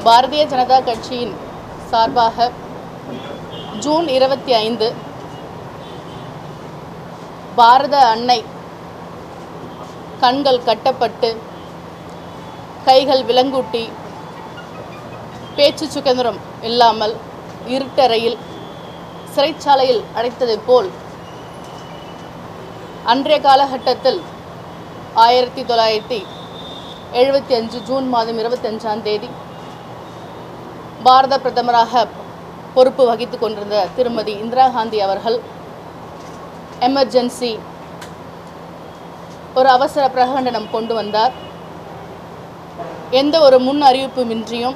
பாரதிய ஜனதா கட்சியின் சார்பாக ஜூன் இருபத்தி ஐந்து பாரத அன்னை கண்கள் கட்டப்பட்டு கைகள் விலங்கூட்டி பேச்சு சுதந்திரம் இல்லாமல் இருட்டறையில் சிறைச்சாலையில் அடைத்ததைப் போல் அன்றைய காலகட்டத்தில் ஆயிரத்தி தொள்ளாயிரத்தி எழுபத்தி அஞ்சு ஜூன் மாதம் இருபத்தஞ்சாம் தேதி பாரத பிரதமராக பொறுப்பு வகித்து கொண்டிருந்த திருமதி இந்திரா காந்தி அவர்கள் எமர்ஜென்சி ஒரு அவசர பிரகடனம் கொண்டு வந்தார் எந்த ஒரு முன் அறிவிப்புமின்றியும்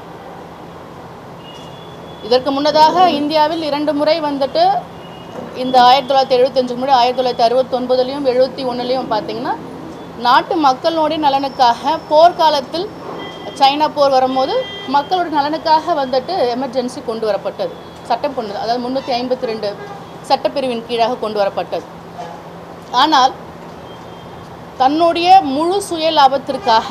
இதற்கு முன்னதாக இந்தியாவில் இரண்டு முறை வந்துட்டு இந்த ஆயிரத்தி தொள்ளாயிரத்தி எழுபத்தஞ்சுக்கு முன்னாடி ஆயிரத்தி தொள்ளாயிரத்தி அறுபத்தொன்பதுலேயும் எழுபத்தி ஒன்றுலேயும் பார்த்தீங்கன்னா நாட்டு மக்களுடைய நலனுக்காக போர்க்காலத்தில் சைனா போர் வரும்போது மக்களுடைய நலனுக்காக வந்துட்டு எமர்ஜென்சி கொண்டு வரப்பட்டது சட்டம் கொண்டு அதாவது முந்நூற்றி ஐம்பத்தி ரெண்டு சட்டப்பிரிவின் கீழாக கொண்டு வரப்பட்டது ஆனால் தன்னுடைய முழு சுய லாபத்திற்காக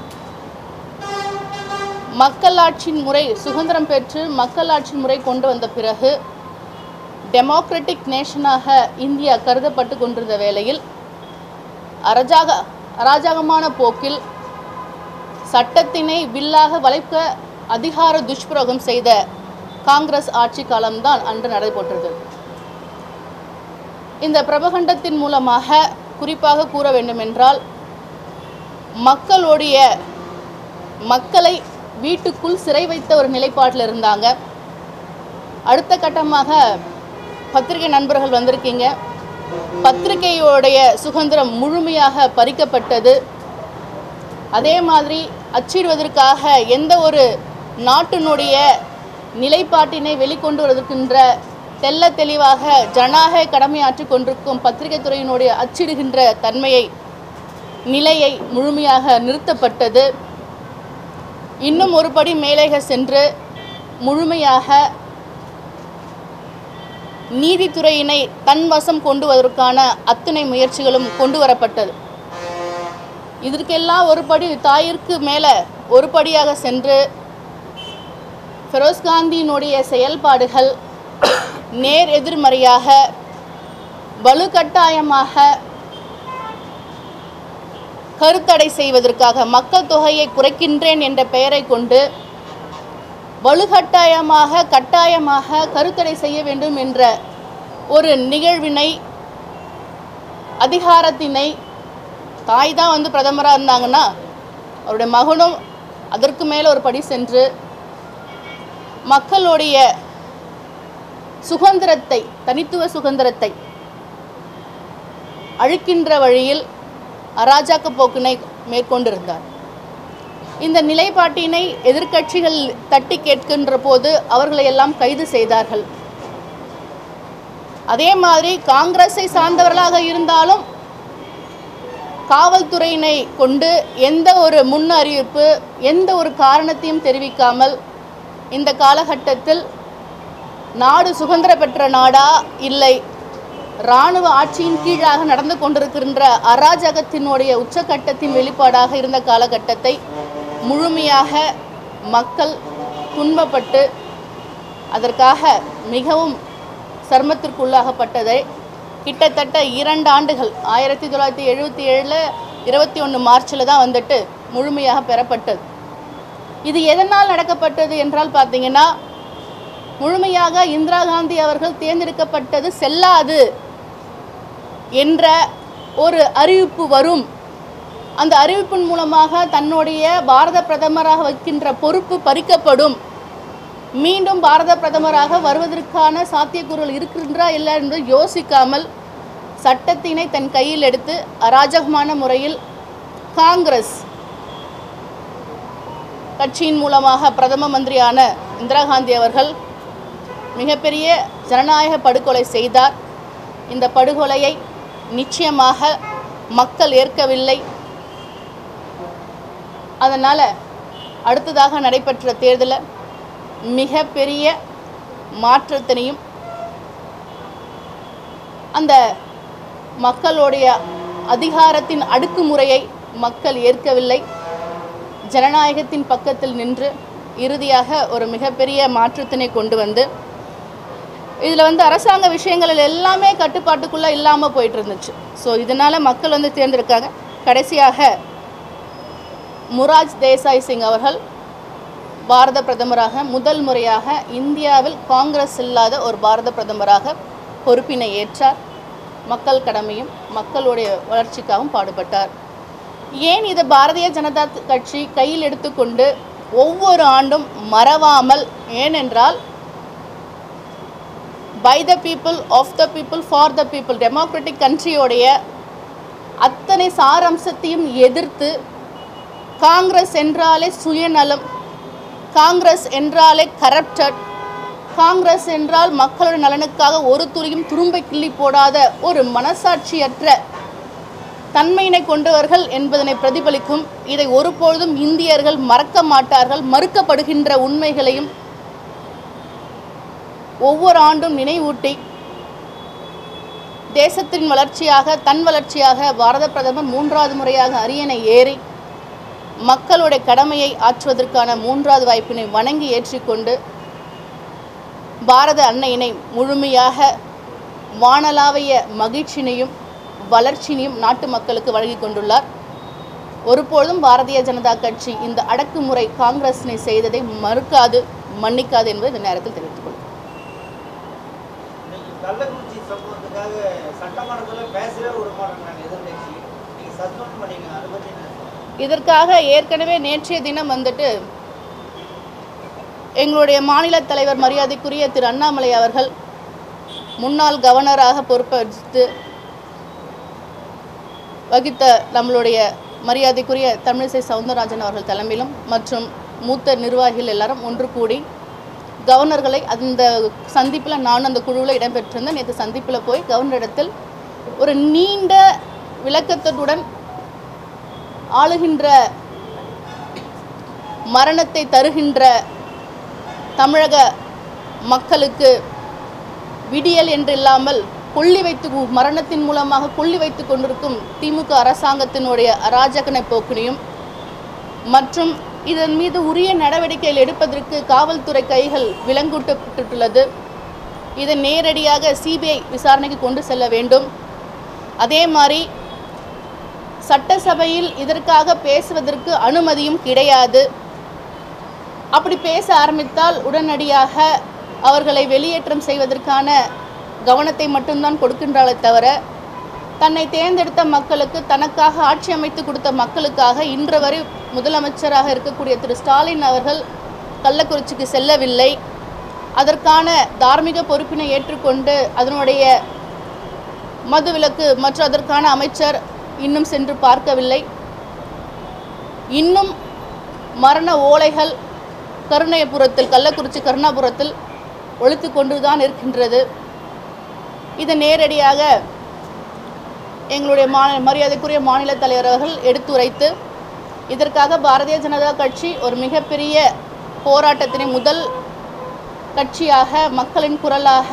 மக்களாட்சியின் முறை சுதந்திரம் பெற்று மக்களாட்சி முறை கொண்டு வந்த பிறகு டெமோக்ராட்டிக் நேஷனாக இந்தியா கருதப்பட்டு கொண்டிருந்த வேளையில் அரஜாக அராஜகமான போக்கில் சட்டத்தினை வில்லாக வளைக்க அதிகார துஷ்பிரயோகம் செய்த காங்கிரஸ் ஆட்சி காலம்தான் அன்று நடைபெற்றது இந்த பிரபகண்டத்தின் மூலமாக குறிப்பாக கூற வேண்டுமென்றால் மக்களுடைய மக்களை வீட்டுக்குள் சிறை வைத்த ஒரு நிலைப்பாட்டில் இருந்தாங்க அடுத்த கட்டமாக பத்திரிகை நண்பர்கள் வந்திருக்கீங்க பத்திரிகையோடைய சுதந்திரம் முழுமையாக பறிக்கப்பட்டது அதே மாதிரி அச்சிடுவதற்காக எந்த ஒரு நாட்டினுடைய நிலைப்பாட்டினை வெளிக்கொண்டு வருகின்ற தெல்ல தெளிவாக ஜனநாயக கடமையாற்றி கொண்டிருக்கும் பத்திரிகை துறையினுடைய அச்சிடுகின்ற தன்மையை நிலையை முழுமையாக நிறுத்தப்பட்டது இன்னும் ஒரு படி மேலேக சென்று முழுமையாக நீதித்துறையினை தன் வசம் கொண்டு வருவதற்கான அத்தனை முயற்சிகளும் கொண்டு வரப்பட்டது இதற்கெல்லாம் ஒரு படி தாயிற்கு மேலே ஒரு படியாக சென்று ஃபெரோஸ் காந்தியினுடைய செயல்பாடுகள் நேர் எதிர்மறையாக வலுக்கட்டாயமாக கருத்தடை செய்வதற்காக மக்கள் தொகையை குறைக்கின்றேன் என்ற பெயரை கொண்டு வலுக்கட்டாயமாக கட்டாயமாக கருத்தடை செய்ய வேண்டும் என்ற ஒரு நிகழ்வினை அதிகாரத்தினை தாய் தான் வந்து பிரதமராக இருந்தாங்கன்னா அவருடைய மகனும் அதற்கு மேலே ஒரு படி சென்று மக்களுடைய சுதந்திரத்தை தனித்துவ சுதந்திரத்தை அழிக்கின்ற வழியில் அராஜக போக்கினை மேற்கொண்டிருந்தார் இந்த நிலைப்பாட்டினை எதிர்க்கட்சிகள் தட்டி கேட்கின்ற போது அவர்களை எல்லாம் கைது செய்தார்கள் அதே மாதிரி காங்கிரஸை சார்ந்தவர்களாக இருந்தாலும் காவல்துறையினை கொண்டு எந்த ஒரு முன் அறிவிப்பு எந்த ஒரு காரணத்தையும் தெரிவிக்காமல் இந்த காலகட்டத்தில் நாடு சுதந்திர பெற்ற நாடா இல்லை இராணுவ ஆட்சியின் கீழாக நடந்து கொண்டிருக்கின்ற அராஜகத்தினுடைய உச்சக்கட்டத்தின் வெளிப்பாடாக இருந்த காலகட்டத்தை முழுமையாக மக்கள் துன்பப்பட்டு அதற்காக மிகவும் சிரமத்திற்குள்ளாகப்பட்டதை கிட்டத்தட்ட இரண்டு ஆண்டுகள் ஆயிரத்தி தொள்ளாயிரத்தி எழுபத்தி ஏழில் இருபத்தி ஒன்று மார்ச்சில் தான் வந்துட்டு முழுமையாக பெறப்பட்டது இது எதனால் நடக்கப்பட்டது என்றால் பார்த்தீங்கன்னா முழுமையாக இந்திரா காந்தி அவர்கள் தேர்ந்தெடுக்கப்பட்டது செல்லாது என்ற ஒரு அறிவிப்பு வரும் அந்த அறிவிப்பின் மூலமாக தன்னுடைய பாரத பிரதமராக வைக்கின்ற பொறுப்பு பறிக்கப்படும் மீண்டும் பாரத பிரதமராக வருவதற்கான சாத்தியக்கூறுகள் இருக்கின்றா இல்லை என்று யோசிக்காமல் சட்டத்தினை தன் கையில் எடுத்து அராஜகமான முறையில் காங்கிரஸ் கட்சியின் மூலமாக பிரதம மந்திரியான இந்திரா காந்தி அவர்கள் மிகப்பெரிய ஜனநாயக படுகொலை செய்தார் இந்த படுகொலையை நிச்சயமாக மக்கள் ஏற்கவில்லை அதனால் அடுத்ததாக நடைபெற்ற தேர்தலில் மிகப்பெரிய மாற்றத்தினையும் அந்த மக்களுடைய அதிகாரத்தின் அடக்குமுறையை மக்கள் ஏற்கவில்லை ஜனநாயகத்தின் பக்கத்தில் நின்று இறுதியாக ஒரு மிகப்பெரிய மாற்றத்தினை கொண்டு வந்து இதில் வந்து அரசாங்க விஷயங்கள் எல்லாமே கட்டுப்பாட்டுக்குள்ளே இல்லாமல் போயிட்டு இருந்துச்சு ஸோ இதனால் மக்கள் வந்து தேர்ந்தெடுக்காங்க கடைசியாக முராஜ் தேசாய் சிங் அவர்கள் பாரத பிரதமராக முதல் முறையாக இந்தியாவில் காங்கிரஸ் இல்லாத ஒரு பாரத பிரதமராக பொறுப்பினை ஏற்றார் மக்கள் கடமையும் மக்களுடைய வளர்ச்சிக்காகவும் பாடுபட்டார் ஏன் இதை பாரதிய ஜனதா கட்சி கையில் எடுத்துக்கொண்டு ஒவ்வொரு ஆண்டும் மறவாமல் ஏனென்றால் by the people of the people for the people democratic கண்ட்ரியோடைய அத்தனை சாரம்சத்தையும் எதிர்த்து காங்கிரஸ் என்றாலே சுயநலம் காங்கிரஸ் என்றாலே கரப்டட் காங்கிரஸ் என்றால் மக்களோட நலனுக்காக ஒரு துளியும் துரும்பை கிள்ளி போடாத ஒரு மனசாட்சியற்ற தன்மையினை கொண்டவர்கள் என்பதனை பிரதிபலிக்கும் இதை ஒருபொழுதும் இந்தியர்கள் மறக்க மாட்டார்கள் மறுக்கப்படுகின்ற உண்மைகளையும் ஒவ்வொரு ஆண்டும் நினைவூட்டி தேசத்தின் வளர்ச்சியாக தன் வளர்ச்சியாக பாரத பிரதமர் மூன்றாவது முறையாக அரியணை ஏறி மக்களுடைய கடமையை ஆற்றுவதற்கான மூன்றாவது வாய்ப்பினை வணங்கி ஏற்றிக்கொண்டு பாரத அன்னையினை முழுமையாக வானளாவிய மகிழ்ச்சியினையும் வளர்ச்சியினையும் நாட்டு மக்களுக்கு வழங்கி கொண்டுள்ளார் ஒருபொழுதும் பாரதிய ஜனதா கட்சி இந்த அடக்குமுறை காங்கிரஸினை செய்ததை மறுக்காது மன்னிக்காது என்பதை இந்த நேரத்தில் தெரிவித்துக் கொள்கிறேன் இன்னைக்கு கள்ளக்குறிச்சி சம்பவத்துக்காக சட்டமன்றத்தில் பேசவே விட மாட்டேங்கிறாங்க எதிர்கட்சி நீங்க சஸ்பெண்ட் பண்ணீங்க அதை பத்தி என்ன சொல்றீங்க? இதற்காக ஏற்கனவே நேற்றைய தினம் வந்துட்டு எங்களுடைய மாநில தலைவர் மரியாதைக்குரிய திரு அண்ணாமலை அவர்கள் முன்னாள் கவர்னராக பொறுப்பேற்று வகித்த நம்மளுடைய மரியாதைக்குரிய தமிழிசை சவுந்தரராஜன் அவர்கள் தலைமையிலும் மற்றும் மூத்த நிர்வாகிகள் எல்லாரும் ஒன்று கூடி கவர்னர்களை அந்த சந்திப்பில் நான் அந்த குழுவில் இடம்பெற்றிருந்தேன் நேற்று சந்திப்பில் போய் கவர்னரிடத்தில் ஒரு நீண்ட விளக்கத்துடன் ஆளுகின்ற மரணத்தை தருகின்ற தமிழக மக்களுக்கு விடியல் என்றில்லாமல் கொள்ளி வைத்து மரணத்தின் மூலமாக கொள்ளி வைத்து கொண்டிருக்கும் திமுக அரசாங்கத்தினுடைய அராஜகனை போக்கினையும் மற்றும் இதன் மீது உரிய நடவடிக்கைகள் எடுப்பதற்கு காவல்துறை கைகள் விலங்கூட்டப்பட்டுள்ளது இதை நேரடியாக சிபிஐ விசாரணைக்கு கொண்டு செல்ல வேண்டும் அதே மாதிரி சட்டசபையில் இதற்காக பேசுவதற்கு அனுமதியும் கிடையாது அப்படி பேச ஆரம்பித்தால் உடனடியாக அவர்களை வெளியேற்றம் செய்வதற்கான கவனத்தை மட்டும்தான் கொடுக்கின்றாலே தவிர தன்னை தேர்ந்தெடுத்த மக்களுக்கு தனக்காக ஆட்சி அமைத்து கொடுத்த மக்களுக்காக இன்று வரை முதலமைச்சராக இருக்கக்கூடிய திரு ஸ்டாலின் அவர்கள் கள்ளக்குறிச்சிக்கு செல்லவில்லை அதற்கான தார்மீக பொறுப்பினை ஏற்றுக்கொண்டு அதனுடைய மதுவிலக்கு மற்றும் அதற்கான அமைச்சர் இன்னும் சென்று பார்க்கவில்லை இன்னும் மரண ஓலைகள் கருணையபுரத்தில் கள்ளக்குறிச்சி கருணாபுரத்தில் ஒழித்து கொண்டுதான் இருக்கின்றது இதை நேரடியாக எங்களுடைய மாநில மரியாதைக்குரிய மாநில தலைவர் அவர்கள் எடுத்துரைத்து இதற்காக பாரதிய ஜனதா கட்சி ஒரு மிகப்பெரிய போராட்டத்தினை முதல் கட்சியாக மக்களின் குரலாக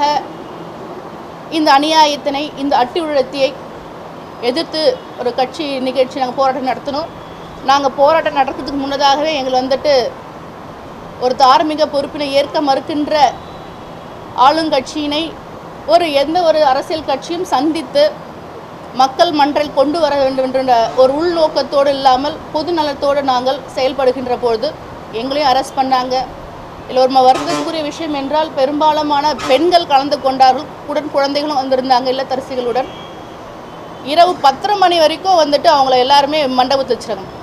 இந்த அநியாயத்தினை இந்த அட்டுழியத்தை எதிர்த்து ஒரு கட்சி நிகழ்ச்சி நாங்கள் போராட்டம் நடத்தினோம் நாங்கள் போராட்டம் நடக்கிறதுக்கு முன்னதாகவே எங்களை வந்துட்டு ஒரு தார்மீக பொறுப்பினை ஏற்க மறுக்கின்ற ஆளுங்கட்சியினை ஒரு எந்த ஒரு அரசியல் கட்சியும் சந்தித்து மக்கள் மன்றில் கொண்டு வர வேண்டும் என்ற ஒரு உள்நோக்கத்தோடு இல்லாமல் பொது நலத்தோடு நாங்கள் செயல்படுகின்ற பொழுது எங்களையும் அரெஸ்ட் பண்ணாங்க இதில் ஒரு ம- வருத்தத்துக்குரிய விஷயம் என்றால் பெரும்பாலுமான பெண்கள் கலந்து கொண்டார்கள் உடன் குழந்தைகளும் வந்திருந்தாங்க இல்லத்தரசிகளுடன் இரவு பத்தரை மணி வரைக்கும் வந்துட்டு அவங்கள எல்லாருமே மண்டபத்தில் வச்சிருக்காங்க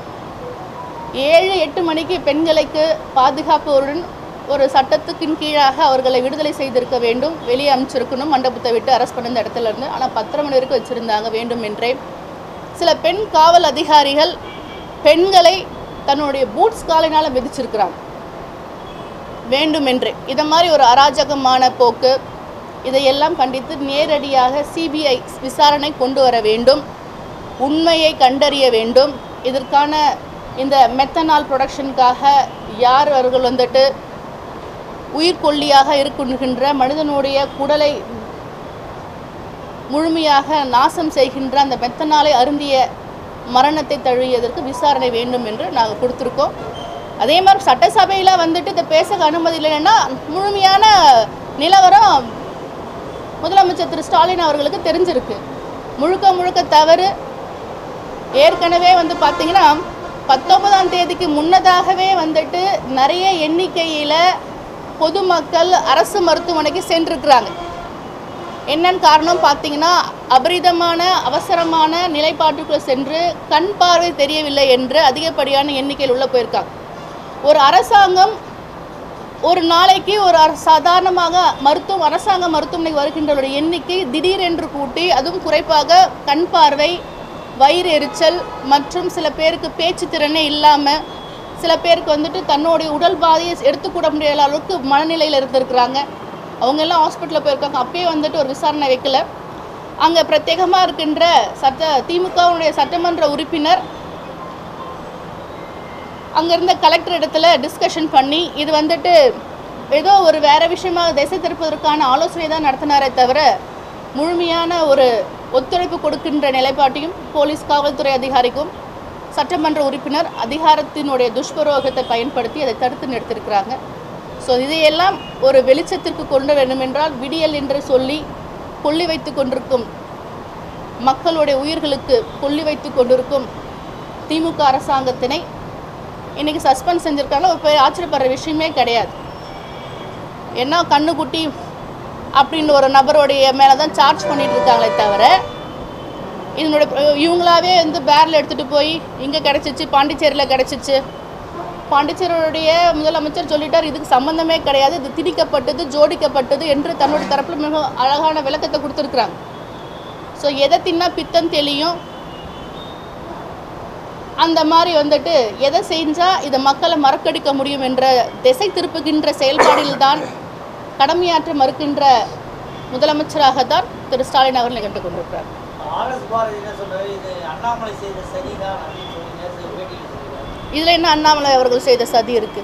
ஏழு எட்டு மணிக்கு பெண்களுக்கு பாதுகாப்புடன் ஒரு சட்டத்துக்கின் கீழாக அவர்களை விடுதலை செய்திருக்க வேண்டும் வெளியே அனுப்பிச்சிருக்கணும் மண்டபத்தை விட்டு அரெஸ்ட் பண்ண இந்த இடத்துல இருந்து ஆனால் பத்தரை மணி வரைக்கும் வச்சுருந்தாங்க வேண்டும் என்றே சில பெண் காவல் அதிகாரிகள் பெண்களை தன்னுடைய பூட்ஸ் காலினால் மிதிச்சிருக்கிறாங்க வேண்டுமென்றே இதை மாதிரி ஒரு அராஜகமான போக்கு இதையெல்லாம் கண்டித்து நேரடியாக சிபிஐ விசாரணை கொண்டு வர வேண்டும் உண்மையை கண்டறிய வேண்டும் இதற்கான இந்த மெத்தனால் ப்ரொடக்ஷனுக்காக யார் அவர்கள் வந்துட்டு உயிர்கொல்லியாக இருக்கின்ற மனிதனுடைய குடலை முழுமையாக நாசம் செய்கின்ற அந்த மெத்தனாலை அருந்திய மரணத்தை தழுவியதற்கு விசாரணை வேண்டும் என்று நாங்கள் கொடுத்துருக்கோம் அதே மாதிரி சட்டசபையில் வந்துட்டு இதை பேச அனுமதி இல்லைன்னா முழுமையான நிலவரம் முதலமைச்சர் திரு ஸ்டாலின் அவர்களுக்கு தெரிஞ்சிருக்கு முழுக்க முழுக்க தவறு ஏற்கனவே வந்து பார்த்தீங்கன்னா பத்தொன்பதாம் தேதிக்கு முன்னதாகவே வந்துட்டு நிறைய எண்ணிக்கையில் பொதுமக்கள் அரசு மருத்துவமனைக்கு சென்றிருக்கிறாங்க என்னன்னு காரணம் பார்த்தீங்கன்னா அபரிதமான அவசரமான நிலைப்பாட்டுக்குள்ள சென்று கண் பார்வை தெரியவில்லை என்று அதிகப்படியான எண்ணிக்கையில் உள்ள போயிருக்காங்க ஒரு அரசாங்கம் ஒரு நாளைக்கு ஒரு அர- சாதாரணமாக மருத்துவம் அரசாங்க மருத்துவமனைக்கு வருகின்றவருடைய எண்ணிக்கை திடீரென்று கூட்டி அதுவும் குறிப்பாக கண் பார்வை வயிறு எரிச்சல் மற்றும் சில பேருக்கு பேச்சு திறனே இல்லாமல் சில பேருக்கு வந்துட்டு தன்னுடைய உடல் பாதையை எடுத்துக்கூட முடியாத அளவுக்கு மனநிலையில் இருந்திருக்கிறாங்க அவங்க எல்லாம் ஹாஸ்பிட்டலில் போயிருக்காங்க அப்பயே வந்துட்டு ஒரு விசாரணை வைக்கல அங்கே பிரத்யேகமாக இருக்கின்ற சட்ட திமுகவுடைய சட்டமன்ற உறுப்பினர் அங்கே இருந்த கலெக்டர் இடத்துல டிஸ்கஷன் பண்ணி இது வந்துட்டு ஏதோ ஒரு வேற விஷயமா திசை திருப்பதற்கான ஆலோசனை தான் நடத்தினாரே தவிர முழுமையான ஒரு ஒத்துழைப்பு கொடுக்கின்ற நிலைப்பாட்டையும் போலீஸ் காவல்துறை அதிகாரிக்கும் சட்டமன்ற உறுப்பினர் அதிகாரத்தினுடைய துஷ்பிரயோகத்தை பயன்படுத்தி அதை தடுத்து நிறுத்திருக்கிறாங்க ஸோ இதையெல்லாம் ஒரு வெளிச்சத்திற்கு கொண்டு வேண்டுமென்றால் விடியல் என்று சொல்லி கொள்ளி வைத்து கொண்டிருக்கும் மக்களுடைய உயிர்களுக்கு கொள்ளி வைத்து கொண்டிருக்கும் திமுக அரசாங்கத்தினை இன்னைக்கு சஸ்பெண்ட் செஞ்சுருக்காங்க ஒரு பெரிய ஆச்சரியப்படுற விஷயமே கிடையாது என்ன கண்ணுக்குட்டி அப்படின்னு ஒரு நபருடைய மேலே தான் சார்ஜ் பண்ணிட்டு இருக்காங்களே தவிர இதனுடைய இவங்களாவே வந்து பேரில் எடுத்துகிட்டு போய் இங்கே கிடச்சிச்சு பாண்டிச்சேரியில் கிடச்சிச்சு பாண்டிச்சேரியுடைய முதலமைச்சர் சொல்லிட்டார் இதுக்கு சம்பந்தமே கிடையாது இது திணிக்கப்பட்டது ஜோடிக்கப்பட்டது என்று தன்னுடைய தரப்பில் மிக அழகான விளக்கத்தை கொடுத்துருக்குறாங்க ஸோ எதை தின்னா பித்தம் தெளியும் அந்த மாதிரி வந்துட்டு எதை செஞ்சால் இதை மக்களை மறக்கடிக்க முடியும் என்ற திசை திருப்புகின்ற செயல்பாடில் தான் கடமையாற்ற மறுக்கின்ற முதலமைச்சராக தான் திரு ஸ்டாலின் அவர்கள் நிகழ்ந்து கொண்டிருக்கிறார் ஆர்எஸ் பாரதி என்ன சொல்றாரு இது அண்ணாமலை செய்த சரிதான் அப்படின்னு சொல்லி நேற்று பேட்டியில் சொல்லியிருக்காரு இதில் என்ன அண்ணாமலை அவர்கள் செய்த சதி இருக்கு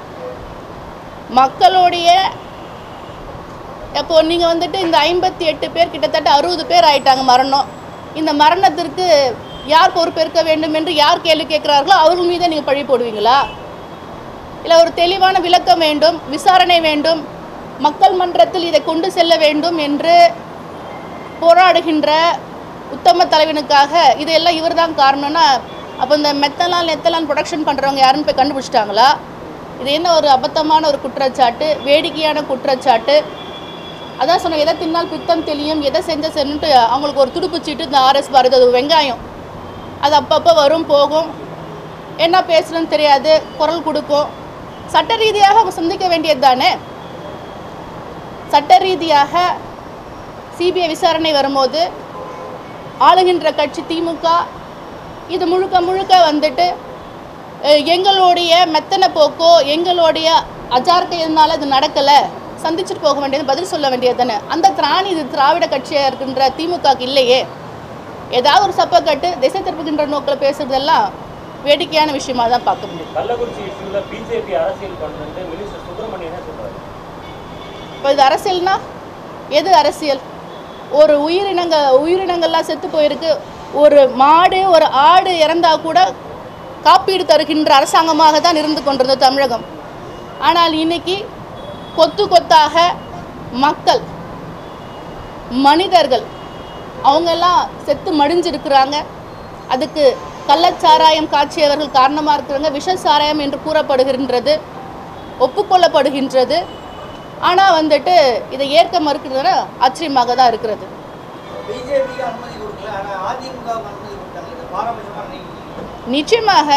மக்களுடைய இப்போ நீங்கள் வந்துட்டு இந்த ஐம்பத்தி எட்டு பேர் கிட்டத்தட்ட அறுபது பேர் ஆயிட்டாங்க மரணம் இந்த மரணத்திற்கு யார் பொறுப்பேற்க வேண்டும் என்று யார் கேள்வி கேட்குறார்களோ அவர்கள் மீதே நீங்கள் பழி போடுவீங்களா இல்லை ஒரு தெளிவான விளக்கம் வேண்டும் விசாரணை வேண்டும் மக்கள் மன்றத்தில் இதை கொண்டு செல்ல வேண்டும் என்று போராடுகின்ற உத்தம தலைவனுக்காக இதெல்லாம் இவர் தான் காரணம்னா அப்போ இந்த மெத்தலான் நெத்தலான் ப்ரொடக்ஷன் பண்ணுறவங்க யாருன்னு போய் கண்டுபிடிச்சிட்டாங்களா இது என்ன ஒரு அபத்தமான ஒரு குற்றச்சாட்டு வேடிக்கையான குற்றச்சாட்டு அதான் சொன்னேன் எதை தின்னால் பித்தம் தெளியும் எதை செஞ்ச சென்னுட்டு அவங்களுக்கு ஒரு துடுப்புச்சீட்டு இந்த ஆர்எஸ் பாரதி அது வெங்காயம் அது அப்பப்போ வரும் போகும் என்ன பேசுறதுன்னு தெரியாது குரல் கொடுக்கும் சட்ட ரீதியாக அவங்க சந்திக்க வேண்டியது தானே சட்ட ரீதியாக சிபிஐ விசாரணை வரும்போது ஆளுகின்ற கட்சி திமுக இது முழுக்க முழுக்க வந்துட்டு அஹ், எங்களுடைய மெத்தனை போக்கோ எங்களுடைய அஜார்க்கையினால இது நடக்கலை சந்திச்சுட்டு போக வேண்டியது பதில் சொல்ல வேண்டியது தானே அந்த திராணி இது திராவிட கட்சியாக இருக்கின்ற திமுகக்கு இல்லையே ஏதாவது ஒரு சப்பக்கட்டு திசை திருப்புகின்ற நோக்கில் பேசுறதெல்லாம் வேடிக்கையான விஷயமா தான் பார்க்க முடியும் கள்ளக்குறிச்சி இஷ்யூல பிஜேபி அரசியல் பண்ணுறது மினிஸ்டர் சுப்பிரமணியன் என்ன சொல்றாரு இப்போ இது அரசியல்னா எது அரசியல் ஒரு உயிரினங்க உயிரினங்கள்லாம் செத்து போயிருக்கு ஒரு மாடு ஒரு ஆடு இறந்தா கூட காப்பீடு தருகின்ற அரசாங்கமாக தான் இருந்து கொண்டிருந்தது தமிழகம் ஆனால் இன்னைக்கு கொத்து கொத்தாக மக்கள் மனிதர்கள் அவங்கெல்லாம் செத்து மடிஞ்சிருக்கிறாங்க அதுக்கு கள்ளச்சாராயம் காய்ச்சியவர்கள் காரணமாக இருக்கிறாங்க விஷ சாராயம் என்று கூறப்படுகின்றது ஒப்புக்கொள்ளப்படுகின்றது ஆனால் வந்துட்டு இதை ஏற்க மறுக்கிறதுனா ஆச்சரியமாக தான் இருக்கிறது பிஜேபிக்கு அனுமதி கொடுக்கல ஆனா அதிமுகவுக்கு அனுமதி கொடுத்தாங்க இது பாரபட்சமா நீங்க நிச்சயமாக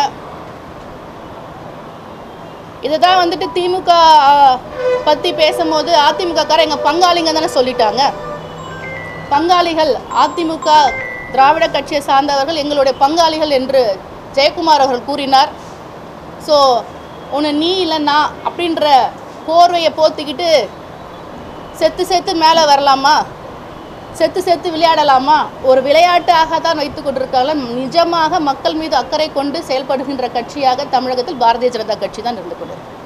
இதை தான் வந்துட்டு திமுக பற்றி பேசும்போது அதிமுகக்காரர் எங்கள் பங்காளிங்க தானே சொல்லிட்டாங்க பங்காளிகள் அதிமுக திராவிட கட்சியை சார்ந்தவர்கள் எங்களுடைய பங்காளிகள் என்று ஜெயக்குமார் அவர்கள் கூறினார் ஸோ ஒன்று நீ இல்லை நான் அப்படின்ற போர்வையை போத்திக்கிட்டு செத்து செத்து மேலே வரலாமா செத்து செத்து விளையாடலாமா ஒரு விளையாட்டாக தான் வைத்து கொண்டிருக்காங்க நிஜமாக மக்கள் மீது அக்கறை கொண்டு செயல்படுகின்ற கட்சியாக தமிழகத்தில் பாரதிய ஜனதா கட்சி தான் இருந்து கொண்டிருக்கு